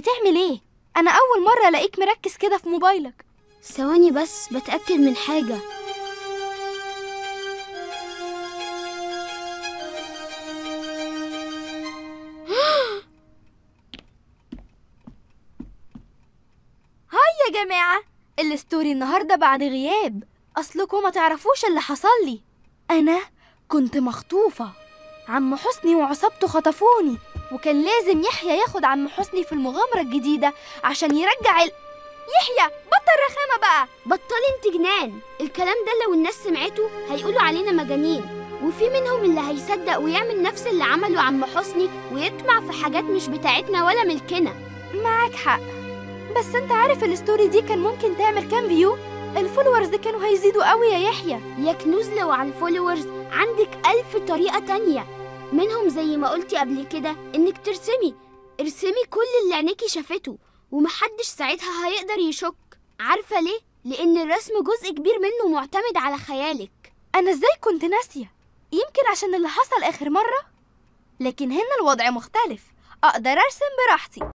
بتعمل ايه انا اول مره الاقيك مركز كده في موبايلك ثواني بس بتأكد من حاجة هاي يا جماعه الستوري النهارده بعد غياب اصلكم ما تعرفوش اللي حصل لي انا كنت مخطوفه عم حسني وعصابته خطفوني وكان لازم يحيى ياخد عم حسني في المغامره الجديده عشان يرجع ال... يحيى بطل رخامه بقى بطلي انت جنان الكلام ده لو الناس سمعته هيقولوا علينا مجانين وفي منهم اللي هيصدق ويعمل نفس اللي عمله عم حسني ويطمع في حاجات مش بتاعتنا ولا ملكنا معاك حق بس انت عارف الستوري دي كان ممكن تعمل كام فيو الفولورز كانوا هيزيدوا قوي يا يحيى يا كنوز لو على الفولورز عندك ألف طريقة تانية منهم زي ما قلتي قبل كده إنك ترسمي ارسمي كل اللي عينيكي شافته ومحدش ساعتها هيقدر يشك عارفة ليه؟ لأن الرسم جزء كبير منه معتمد على خيالك انا ازاي كنت ناسيه يمكن عشان اللي حصل اخر مره لكن هنا الوضع مختلف اقدر ارسم براحتي